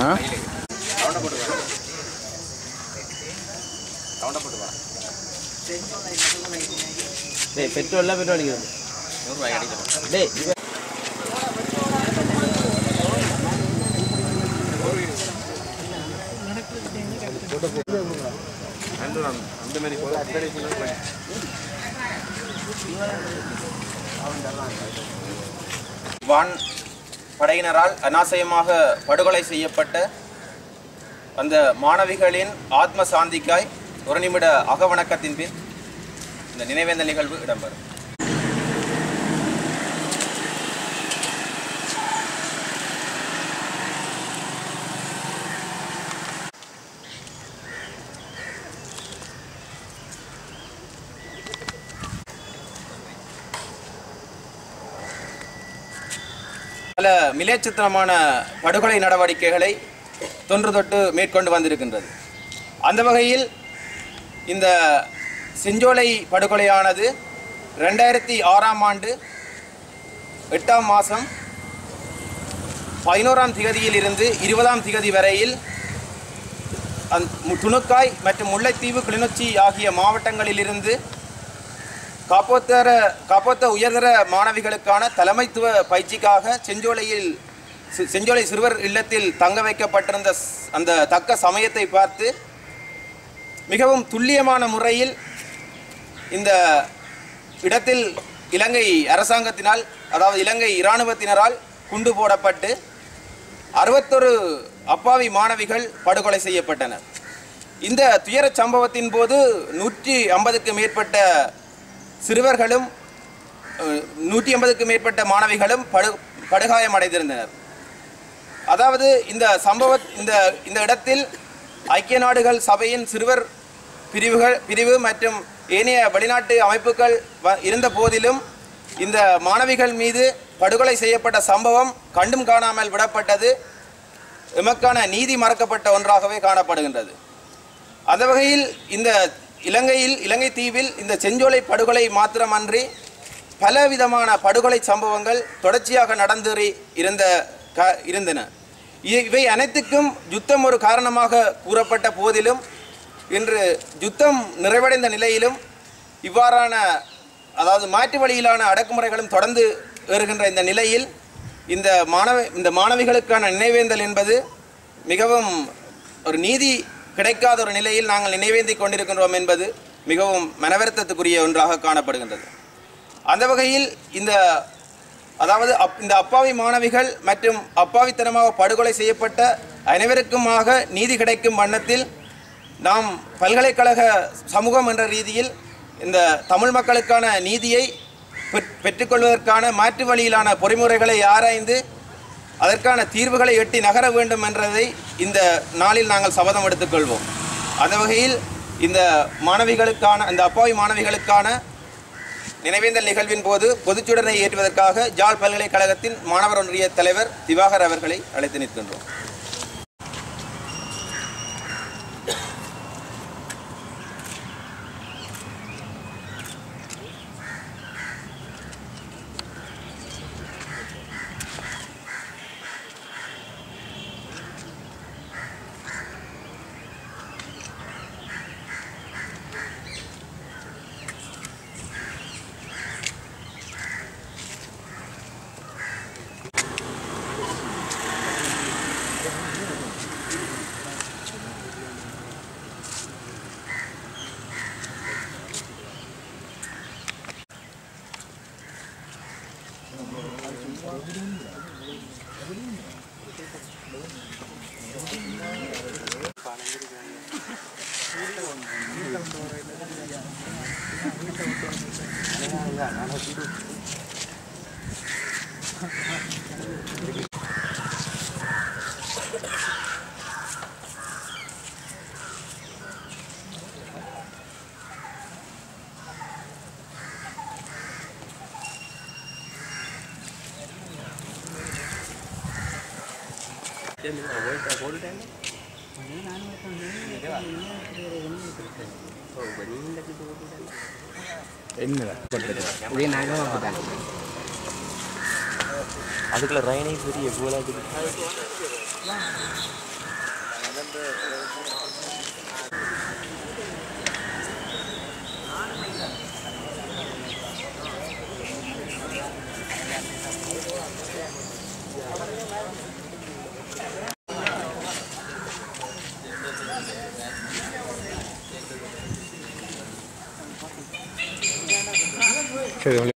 ஆ டேய் பெட்ரோல்லாம் பெட்ரோல் அடிக்கிறது டேய் இவன் வான் படையினரால் அநாசயமாக படுகொலை செய்யப்பட்ட அந்த மாணவிகளின் ஆத்ம சாந்திக்காய் ஒரு நிமிட அகவணக்கத்தின் பின் இந்த நினைவேந்தல் நிகழ்வு இடம்பெறும் பல மிலேச்சத்தனமான படுகொலை நடவடிக்கைகளை தொன்று தொட்டு மேற்கொண்டு வந்திருக்கின்றது அந்த வகையில் இந்த செஞ்சோலை படுகொலையானது ரெண்டாயிரத்தி ஆறாம் ஆண்டு எட்டாம் மாதம் பதினோராம் திகதியில் இருந்து இருபதாம் திகதி வரையில் அந் மு- துணுக்காய் மற்றும் முல்லைத்தீவு கிளிநொச்சி ஆகிய மாவட்டங்களிலிருந்து காப்போத்தர காப்போத்த உயர்தர மாணவிகளுக்கான தலைமைத்துவ பயிற்சிக்காக செஞ்சோலையில் சி- செஞ்சோலை சிறுவர் இல்லத்தில் தங்க வைக்கப்பட்டிருந்த ஸ்- அந்த தக்க சமயத்தை பார்த்து மிகவும் துல்லியமான முறையில் இந்த இடத்தில் இலங்கை அரசாங்கத்தினால் அதாவது இலங்கை இராணுவத்தினரால் குண்டு போடப்பட்டு அறுபத்தொரு அப்பாவி மாணவிகள் படுகொலை செய்யப்பட்டனர் இந்த துயரச் சம்பவத்தின் போது நூற்றி ஐம்பதுக்கு மேற்பட்ட சிறுவர்களும் அஹ், நூற்றி ஐம்பதுக்கு மேற்பட்ட மாணவிகளும் படு படுகாயமடைந்திருந்தனர் அதாவது இந்த சம்பவ இந்த இந்த இடத்தில் ஐக்கிய நாடுகள் சபையின் சிறுவர் பிரிவுகள் பிரிவு மற்றும் ஏனைய வெளிநாட்டு அமைப்புகள் வ- இருந்த போதிலும் இந்த மாணவிகள் மீது படுகொலை செய்யப்பட்ட சம்பவம் கண்டும் காணாமல் விடப்பட்டது எமக்கான நீதி மறக்கப்பட்ட ஒன்றாகவே காணப்படுகின்றது அந்த வகையில் இந்த இலங்கையில் இலங்கை தீவில் இந்த செஞ்சோலை படுகொலை மாத்திரமன்றி பலவிதமான படுகொலை சம்பவங்கள் தொடர்ச்சியாக நடந்தேறி இருந்த க இருந்தன இ- இவை அனைத்துக்கும் யுத்தம் ஒரு காரணமாக கூறப்பட்ட போதிலும் இன்று யுத்தம் நிறைவடைந்த நிலையிலும் இவ்வாறான அதாவது மாற்று வழியிலான அடக்குமுறைகளும் தொடர்ந்து ஏறுகின்ற இந்த நிலையில் இந்த மாணவ இந்த மாணவிகளுக்கான நினைவேந்தல் என்பது மிகவும் ஒரு நீதி கிடைக்காத ஒரு நிலையில் நாங்கள் நினைவேந்தி கொண்டிருக்கின்றோம் என்பது மிகவும் மனவருத்தத்துக்குரிய ஒன்றாக காணப்படுகின்றது அந்த வகையில் இந்த அதாவது அப் இந்த அப்பாவி மாணவிகள் மற்றும் அப்பாவித்தனமாக படுகொலை செய்யப்பட்ட அனைவருக்குமாக நீதி கிடைக்கும் வண்ணத்தில் நாம் பல்கலைக்கழக சமூகம் என்ற ரீதியில் இந்த தமிழ் மக்களுக்கான நீதியை பெற்- பெற்றுக்கொள்வதற்கான மாற்று வழியிலான பொறிமுறைகளை ஆராய்ந்து அதற்கான தீர்வுகளை எட்டி நகர வேண்டும் என்றதை இந்த நாளில் நாங்கள் சபதம் எடுத்துக்கொள்வோம் அந்த வகையில் இந்த மாணவிகளுக்கான இந்த அப்பாவி மாணவிகளுக்கான நினைவேந்தல் நிகழ்வின் போது பொதுச்சுடனை ஏற்றுவதற்காக ஜாழ் பல்கலைக்கழகத்தின் மாணவர் ஒன்றிய தலைவர் திவாகர் அவர்களை அழைத்து நிற்கின்றோம் என்னடா இதே நாங்களும் அப்படிதான் அதுக்குள்ள ரைனை பெரிய போலாது சரி